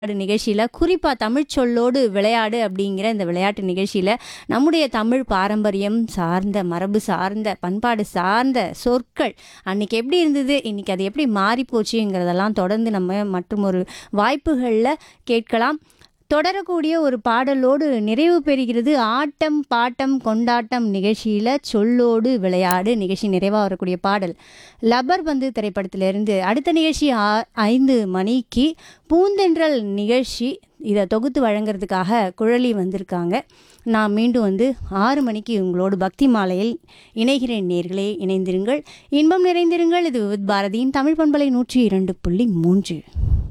விளையாடு நிகழ்ச்சியில் குறிப்பாக தமிழ் சொல்லோடு விளையாடு அப்படிங்கிற இந்த விளையாட்டு நிகழ்ச்சியில் நம்முடைய தமிழ் பாரம்பரியம் சார்ந்த மரபு சார்ந்த பண்பாடு சார்ந்த சொற்கள் அன்னைக்கு எப்படி இருந்தது இன்னைக்கு அது எப்படி மாறி போச்சுங்கிறதெல்லாம் தொடர்ந்து நம்ம மற்றும் ஒரு வாய்ப்புகளில் கேட்கலாம் தொடரக்கூடிய ஒரு பாடலோடு நிறைவு பெறுகிறது ஆட்டம் பாட்டம் கொண்டாட்டம் நிகழ்ச்சியில் சொல்லோடு விளையாடு நிகழ்ச்சி நிறைவாக வரக்கூடிய பாடல் லப்பர் பந்து திரைப்படத்திலிருந்து அடுத்த நிகழ்ச்சி ஆ- ஐந்து மணிக்கு பூந்தென்றல் நிகழ்ச்சி இதை தொகுத்து வழங்குறதுக்காக குழலி வந்திருக்காங்க நான் மீண்டும் வந்து ஆறு மணிக்கு உங்களோடு பக்தி மாலையில் இணைகிறேன் நேர்களே இணைந்திருங்கள் இன்பம் நிறைந்திருங்கள் இது வித் பாரதியின் தமிழ் பண்பலை நூற்றி இரண்டு புள்ளி மூன்று